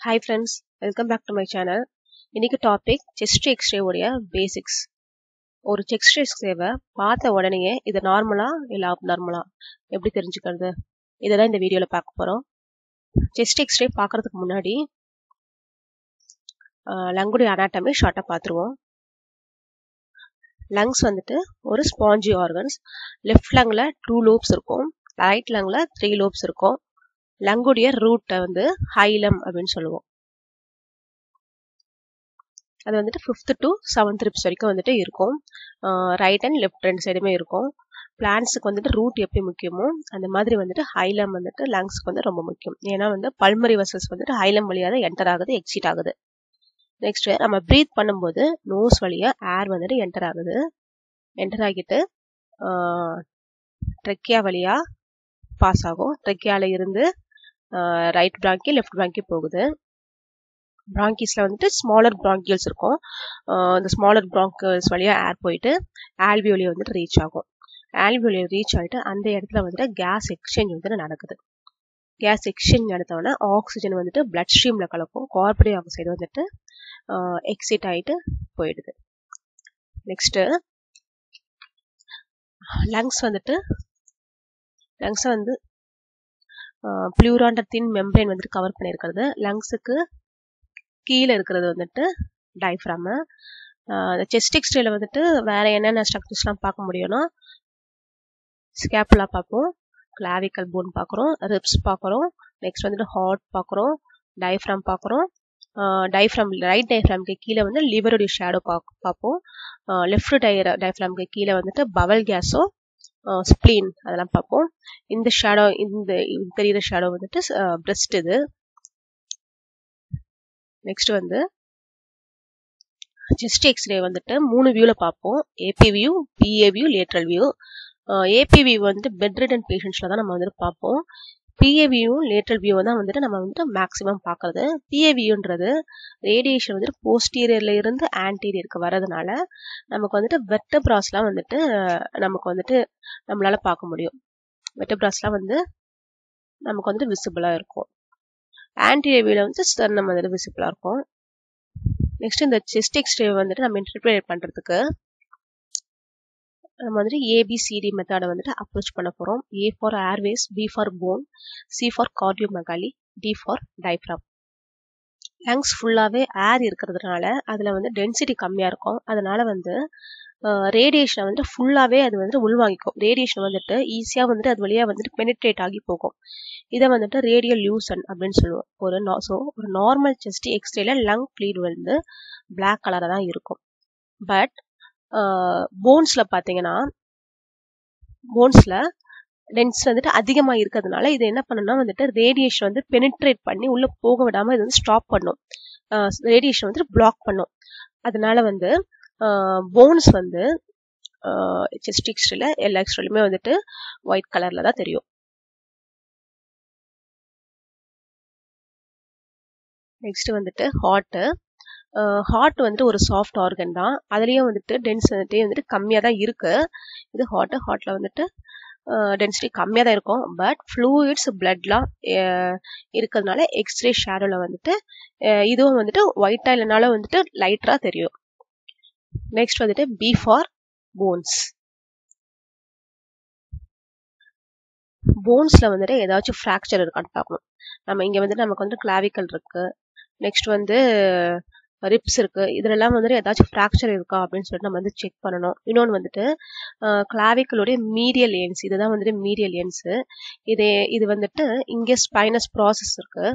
hi friends welcome back to my channel இன்னைக்கு topic chest x ray உடைய basics ஒரு chest எக்ஸ்ரேவை பார்த்த உடனேயே இது நார்மலா இல்லை நார்மலா எப்படி தெரிஞ்சுக்கிறது இதெல்லாம் இந்த வீடியோவில் பார்க்க போகிறோம் செஸ்ட் எக்ஸ்ரே பார்க்கறதுக்கு முன்னாடி லங்குடைய அனாட்டமி ஷார்ட்டாக பார்த்துருவோம் லங்ஸ் வந்துட்டு ஒரு ஸ்பாஞ்சி ஆர்கன்ஸ் லெஃப்ட் லங்கில் டூ லோப்ஸ் இருக்கும் ரைட் லங்கில் த்ரீ லோப்ஸ் இருக்கும் லங்குடைய ரூட்டை வந்து ஹைலம் அப்படின்னு சொல்லுவோம் அது வந்துட்டு ஃபிஃப்த் டு செவன்த் ரிப்ஸ் வரைக்கும் வந்துட்டு இருக்கும் ரைட் அண்ட் லெஃப்ட் ரெண்டு சைடுமே இருக்கும் பிளான்ஸுக்கு வந்துட்டு ரூட் எப்படி முக்கியமோ அந்த மாதிரி வந்துட்டு ஹைலம் வந்துட்டு லங்ஸ்க்கு வந்து ரொம்ப முக்கியம் ஏன்னா வந்து பல்மரி வசல்ஸ் வந்துட்டு ஹைலம் வழியாக தான் என்டர் ஆகுது எக்ஸிட் ஆகுது நெக்ஸ்ட் நம்ம ப்ரீத் பண்ணும்போது நோஸ் வழியாக ஏர் வந்துட்டு என்டர் ஆகுது என்டர் ஆகிட்டு ட்ரெக்கியா வழியாக பாஸ் ஆகும் ட்ரெக்கியால இருந்து ரைட் பிராங்கி லெஃப்ட் பிராங்கி போகுது பிராங்கிஸ்ல வந்துட்டு ஸ்மாலர் பிராங்கியல்ஸ் இருக்கும் இந்த ஸ்மாலர் பிராங்கியல்ஸ் வழியாக ஏர் போயிட்டு ஆல்வியோலியை வந்துட்டு ரீச் ஆகும் ஆல்வியோலியை ரீச் ஆகிட்டு அந்த இடத்துல வந்துட்டு கேஸ் எக்ஸ்சேஞ்ச் வந்துட்டு நடக்குது கேஸ் எக்ஸ்சேஞ்ச் நடத்தவொடனே ஆக்சிஜன் வந்துட்டு பிளட் ஸ்ட்ரீமில் கலக்கும் கார்பன் டை ஆக்சைடு வந்துட்டு எக்ஸிட் ஆகிட்டு போயிடுது நெக்ஸ்ட்டு லங்ஸ் வந்துட்டு லங்ஸை வந்து பிளியூரான்ற தின் மெம்பரைன் வந்துட்டு கவர் பண்ணியிருக்கிறது லங்ஸுக்கு கீழே இருக்கிறது வந்துட்டு டைஃப்ராமு இந்த செஸ்ட் எக்ஸ்ரேல வந்துட்டு வேற என்னென்ன ஸ்ட்ரக்சர்ஸ்லாம் பார்க்க முடியும்னா ஸ்கேப்புலா பார்ப்போம் கிளாவிக்கல் போன் பார்க்குறோம் ரிப்ஸ் பார்க்குறோம் நெக்ஸ்ட் வந்துட்டு ஹார்ட் பார்க்குறோம் டைஃப்ராம் பார்க்குறோம் டைஃப்ராம் ரைட் டைஃப்ராம்க்கு கீழே வந்து லிவருடைய ஷேடோ பார்க்க பார்ப்போம் லெஃப்ட் டை டைஃப்ராம்க்கு கீழே வந்துட்டு பவல் கேஸும் ஸ்ப்ளீன் அதெல்லாம் பார்ப்போம் இந்த ஷேடோ இந்த தெரியுற ஷேடோ வந்துட்டு பிரெஸ்ட் இது நெக்ஸ்ட் வந்து செஸ்ட் எக்ஸ்ரே வந்துட்டு மூணு வியூவில் பார்ப்போம் AP view PA view lateral view AP view வந்துட்டு பெட் ரிட்டன் பேஷண்ட்ஸில் தான் நம்ம வந்துட்டு பார்ப்போம் பிஏ வியூ லேட்ரல் வியூ தான் வந்துட்டு நம்ம வந்துட்டு மேக்ஸிமம் பார்க்கறது பிஏ வியூன்றது ரேடியேஷன் வந்துட்டு போஸ்டீரியர்ல இருந்து ஆன்டீரியருக்கு வர்றதுனால நமக்கு வந்துட்டு வெட்டப்ராஸ்லாம் வந்துட்டு நமக்கு வந்துட்டு நம்மளால பார்க்க முடியும் வெட்டப்ராஸ்லாம் வந்து நமக்கு வந்து விசிபிளாக இருக்கும் ஆன்டீரியர் வியூல வந்து ஸ்டர்னம் வந்துட்டு விசிபிளாக இருக்கும் நெக்ஸ்ட் இந்த செஸ்ட் எக்ஸ்ரே வந்துட்டு நம்ம இன்டர்பிரேட் பண்ணுறதுக்கு நம்ம வந்துட்டு ஏபிசிடி மெத்தடை வந்துட்டு அப்ரோச் பண்ண போகிறோம் A for airways B for bone C for cardiomegaly D for diaphragm lungs ஃபுல்லாகவே ஏர் இருக்கிறதுனால அதில் வந்து டென்சிட்டி கம்மியாக இருக்கும் அதனால வந்து ரேடியேஷனை வந்துட்டு ஃபுல்லாகவே அது வந்துட்டு உள்வாங்கிக்கும் ரேடியேஷன் வந்துட்டு ஈஸியாக வந்துட்டு அது வழியாக வந்துட்டு பெனிட்ரேட் ஆகி போகும் இதை வந்துட்டு ரேடியல் லியூசன் அப்படின்னு சொல்லுவோம் ஒரு ஸோ ஒரு நார்மல் செஸ்ட் எக்ஸ்ரேல லங் ப்ளீட் வந்து பிளாக் கலராக தான் இருக்கும் பட் போன்ஸில் பார்த்தீங்கன்னா போன்ஸில் டென்ஸ் வந்துட்டு அதிகமாக இருக்கிறதுனால இது என்ன பண்ணணும்னா வந்துட்டு ரேடியேஷன் வந்து பெனிட்ரேட் பண்ணி உள்ளே போக விடாமல் இது வந்து ஸ்டாப் பண்ணும் ரேடியேஷன் வந்துட்டு பிளாக் பண்ணும் அதனால வந்து போன்ஸ் வந்து செஸ்ட் எக்ஸ்ட்ரில் எல்லா எக்ஸ்ட்ரிலுமே வந்துட்டு ஒயிட் கலரில் தான் தெரியும் நெக்ஸ்ட் வந்துட்டு ஹார்ட்டு ஹார்ட் வந்துட்டு ஒரு சாஃப்ட் ஆர்கன் தான் அதுலேயும் வந்துட்டு டென்சிட்டி வந்துட்டு கம்மியாக தான் இருக்கு இது ஹார்ட்டு ஹார்ட்டில் வந்துட்டு டென்சிட்டி கம்மியாக தான் இருக்கும் பட் ஃப்ளூயிட்ஸ் பிளட்லாம் இருக்கிறதுனால எக்ஸ்ரே ஷேடோவில் வந்துட்டு இதுவும் வந்துட்டு ஒயிட்டாக இல்லைனால வந்துட்டு லைட்டராக தெரியும் நெக்ஸ்ட் வந்துட்டு பி ஃபார் போன்ஸ் போன்ஸில் வந்துட்டு ஏதாச்சும் ஃப்ராக்சர் இருக்கான்னு பார்க்கணும் நம்ம இங்கே வந்துட்டு நமக்கு வந்து கிளாவிக்கல் இருக்கு நெக்ஸ்ட் வந்து ரிப்ஸ் இருக்கு இதுலலாம் வந்துட்டு ஏதாச்சும் ஃப்ராக்சர் இருக்கா அப்படின்னு சொல்லிட்டு நம்ம வந்து செக் பண்ணணும் இன்னொன்று வந்துட்டு கிளாவிக்கலுடைய மீரியல் ஏன்ஸ் இதுதான் வந்துட்டு மீரியல் ஏன்ஸ் இது இது வந்துட்டு இங்கே ஸ்பைனஸ் ப்ராசஸ் இருக்கு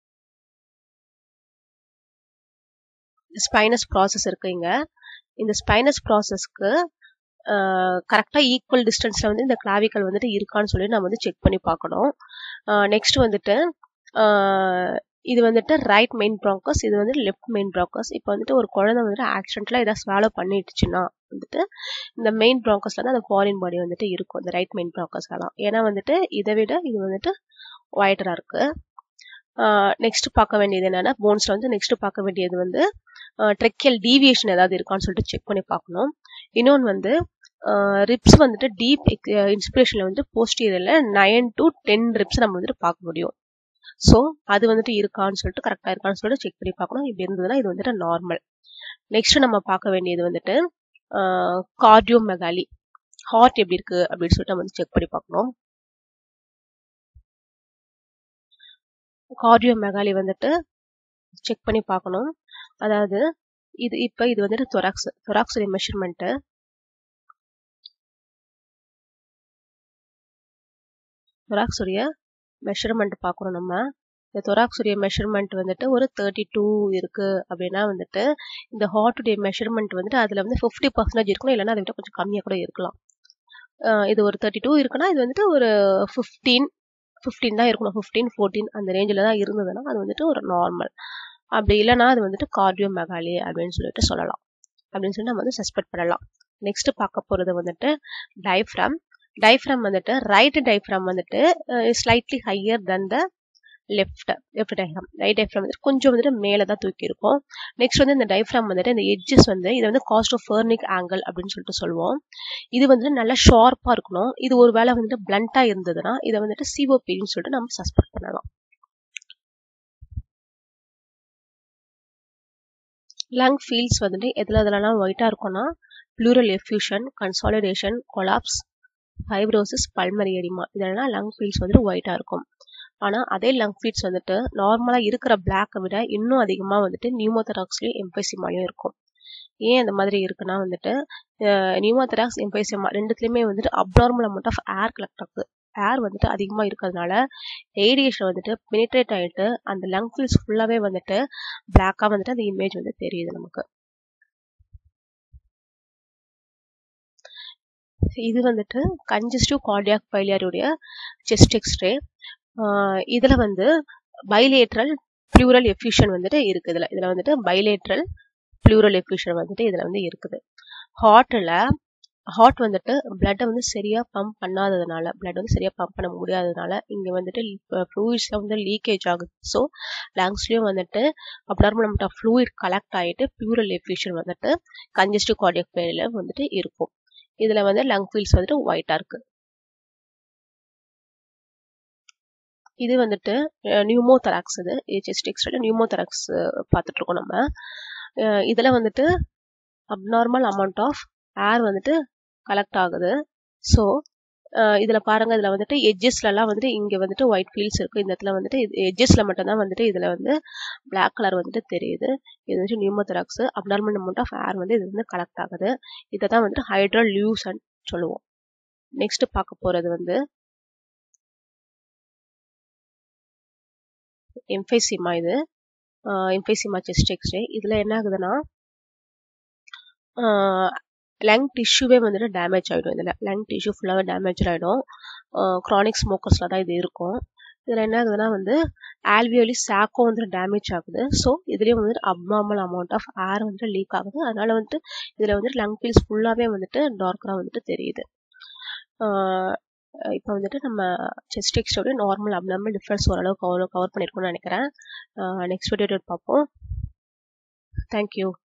ஸ்பைனஸ் ப்ராசஸ் இருக்கு இங்க இந்த ஸ்பைனஸ் ப்ராசஸ்க்கு கரெக்டாக ஈக்குவல் டிஸ்டன்ஸில் வந்து இந்த கிளாவிக்கல் வந்துட்டு இருக்கான்னு சொல்லி நம்ம வந்து செக் பண்ணி பார்க்கணும் நெக்ஸ்ட் வந்துட்டு இது வந்துட்டு ரைட் மெயின் ப்ராக்கஸ் இது வந்து லெஃப்ட் மெயின் ப்ராக்கஸ் இப்போ வந்துட்டு ஒரு குழந்தை வந்துட்டு ஆக்சிடென்ட்ல ஏதாவது ஸ்வாலோ பண்ணிடுச்சுன்னா வந்துட்டு இந்த மெயின் ப்ராக்கஸ்ல தான் அந்த ஃபாரின் பாடி வந்துட்டு இருக்கும் இந்த ரைட் மெயின் ப்ராக்கஸ்ல தான் ஏன்னா வந்துட்டு இதை விட இது வந்துட்டு ஒயிட்டரா இருக்கு நெக்ஸ்ட் பார்க்க வேண்டியது என்னன்னா போன்ஸ்ல வந்து நெக்ஸ்ட் பார்க்க வேண்டியது வந்து ட்ரெக்கியல் டீவியேஷன் ஏதாவது இருக்கான்னு சொல்லிட்டு செக் பண்ணி பார்க்கணும் இன்னொன்று வந்து ரிப்ஸ் வந்துட்டு டீப் இன்ஸ்பிரேஷன்ல வந்து போஸ்டீரியர்ல நைன் டு டென் ரிப்ஸ் நம்ம வந்துட்டு பார்க்க முடியும் ஸோ அது வந்துட்டு இருக்கான்னு சொல்லிட்டு கரெக்டாக இருக்கான்னு சொல்லிட்டு செக் பண்ணி பார்க்கணும் இப்படி இருந்ததுன்னா இது வந்துட்டு நார்மல் நெக்ஸ்ட் நம்ம பார்க்க வேண்டியது வந்துட்டு கார்டியோ மெகாலி ஹார்ட் எப்படி இருக்கு அப்படின்னு சொல்லிட்டு நம்ம வந்து செக் பண்ணி பார்க்கணும் கார்டியோ மெகாலி வந்துட்டு செக் பண்ணி பார்க்கணும் அதாவது இது இப்போ இது வந்துட்டு தொராக்ஸ் தொராக்ஸுடைய மெஷர்மெண்ட்டு தொராக்ஸுடைய மெஷர்மெண்ட் பார்க்கணும் நம்ம இந்த தொராக்ஸுடைய மெஷர்மெண்ட் வந்துட்டு ஒரு தேர்ட்டி டூ இருக்கு அப்படின்னா வந்துட்டு இந்த ஹார்ட்டுடைய மெஷர்மெண்ட் வந்துட்டு அதில் வந்து ஃபிஃப்டி பர்சன்டேஜ் இருக்கணும் இல்லைன்னா அதை விட கொஞ்சம் கம்மியாக கூட இருக்கலாம் இது ஒரு தேர்ட்டி டூ இருக்குன்னா இது வந்துட்டு ஒரு ஃபிஃப்டீன் ஃபிஃப்டீன் தான் இருக்கணும் ஃபிஃப்டீன் ஃபோர்டீன் அந்த ரேஞ்சில் தான் இருந்ததுன்னா அது வந்துட்டு ஒரு நார்மல் அப்படி இல்லைன்னா அது வந்துட்டு கார்டியோ மெகாலி அப்படின்னு சொல்லிட்டு சொல்லலாம் அப்படின்னு சொல்லி நம்ம வந்து சஸ்பெக்ட் பண்ணலாம் நெக்ஸ்ட் பார்க்க போகிறது வந்துட்டு டைஃப்ராம் டைஃப்ராம் வந்துட்டு ரைட் டைஃப்ராம் வந்துட்டு slightly higher than the left left diaphragm right diaphragm வந்துட்டு கொஞ்சம் வந்துட்டு மேலே தான் தூக்கி இருக்கும் நெக்ஸ்ட் வந்து இந்த டைஃப்ராம் வந்துட்டு இந்த எட்ஜஸ் வந்து இதை வந்து காஸ்ட் ஆஃப் ஃபர்னிக் ஆங்கிள் அப்படின்னு சொல்லிட்டு சொல்லுவோம் இது வந்துட்டு நல்லா ஷார்ப்பாக இருக்கணும் இது ஒரு வேளை வந்துட்டு பிளண்ட்டாக இருந்ததுன்னா இதை வந்துட்டு சிஓபின்னு சொல்லிட்டு நம்ம சஸ்பெக்ட் பண்ணலாம் லங் ஃபீல்ட்ஸ் வந்துட்டு எதில் எதுலலாம் ஒயிட்டாக இருக்கும்னா pleural effusion consolidation collapse fibrosis pulmonary oedema இதெல்லாம் லங் ஃபீல்ட்ஸ் வந்துட்டு ஒயிட்டாக இருக்கும் ஆனால் அதே லங் ஃபீல்ட்ஸ் வந்துட்டு நார்மலாக இருக்கிற பிளாக்கை விட இன்னும் அதிகமாக வந்துட்டு நியூமோதராக்ஸ்லையும் எம்பைசிமாலையும் இருக்கும் ஏன் அந்த மாதிரி இருக்குன்னா வந்துட்டு நியூமோதராக்ஸ் எம்பைசிமா ரெண்டுத்துலேயுமே வந்துட்டு abnormal amount of air collect ஆகுது ஏர் வந்துட்டு அதிகமாக இருக்கிறதுனால ரேடியேஷன் வந்துட்டு பெனிட்ரேட் ஆகிட்டு அந்த லங் ஃபீல்ஸ் ஃபுல்லாகவே வந்துட்டு பிளாக்காக வந்துட்டு அந்த இமேஜ் வந்து தெரியுது நமக்கு இது வந்துட்டு கன்ஜஸ்டிவ் கார்டியாக் ஃபைலியருடைய செஸ்ட் எக்ஸ்ரே இதில் வந்து பைலேட்ரல் ப்ளூரல் எஃப்யூஷன் வந்துட்டு இருக்குது இதில் இதில் வந்துட்டு பைலேட்ரல் ப்ளூரல் எஃப்யூஷன் வந்துட்டு இதில் வந்து இருக்குது ஹார்ட்டில் ஹார்ட் வந்துட்டு பிளட்டை வந்து சரியாக பம்ப் பண்ணாததுனால பிளட் வந்து சரியாக பம்ப் பண்ண முடியாததுனால இங்கே வந்துட்டு ஃப்ளூயிட்ஸில் வந்து லீக்கேஜ் ஆகுது ஸோ லங்ஸ்லேயும் வந்துட்டு abnormal amount of fluid collect ஆகிட்டு ப்ளூரல் எஃப்யூஷன் வந்துட்டு கன்ஜஸ்டிவ் கார்டியக் ஃபெயிலில் வந்துட்டு இருக்கும் இதில் வந்து லங் ஃபீல்ஸ் வந்துட்டு ஒயிட்டாக இருக்குது இது வந்துட்டு நியூமோதராக்ஸ் இது செஸ்ட் எக்ஸ்ரேல நியூமோதராக்ஸ் பார்த்துட்டு இருக்கோம் நம்ம இதில் வந்துட்டு அப்நார்மல் அமௌண்ட் ஆஃப் ஏர் வந்துட்டு கலெக்ட் ஆகுது ஸோ இதில் பாருங்க இதில் வந்துட்டு எட்ஜஸ்லலாம் வந்துட்டு இங்கே வந்துட்டு ஒயிட் ஃபீல்ஸ் இருக்குது இந்த இடத்துல வந்துட்டு எட்ஜஸில் மட்டும்தான் வந்துட்டு இதில் வந்து பிளாக் கலர் வந்துட்டு தெரியுது இது வந்துட்டு pneumothorax abnormal amount of air வந்து இது வந்து கலெக்ட் ஆகுது இதை தான் வந்துட்டு ஹைட்ரல் லியூசன் சொல்லுவோம் நெக்ஸ்ட் பார்க்க போகிறது வந்து எம்ஃபைசிமா இது எம்ஃபைசிமா செஸ்ட் எக்ஸ்ரே இதில் என்ன ஆகுதுன்னா லங் டிஷ்யூவே வந்துட்டு டேமேஜ் ஆகிடும் இதில் லங் டிஷ்யூ ஃபுல்லாகவே டேமேஜ் ஆகிடும் க்ரானிக் ஸ்மோக்கர்ஸில் தான் இது இருக்கும் இதில் என்ன ஆகுதுன்னா வந்து ஆல்வியோலி சாக்கும் வந்துட்டு டேமேஜ் ஆகுது ஸோ இதுலேயும் வந்துட்டு அப்நார்மல் அமௌண்ட் ஆஃப் ஏர் வந்துட்டு லீக் ஆகுது அதனால வந்துட்டு இதில் வந்துட்டு லங் ஃபீல்ஸ் ஃபுல்லாகவே வந்துட்டு டார்க்கராக வந்துட்டு தெரியுது இப்போ வந்துட்டு நம்ம செஸ்ட் எக்ஸ்டோட நார்மல் அப்நார்மல் டிஃப்ரென்ஸ் ஓரளவு கவர் கவர் பண்ணியிருக்கோம்னு நினைக்கிறேன் நெக்ஸ்ட் வீடியோ பார்ப்போம் தேங்க்யூ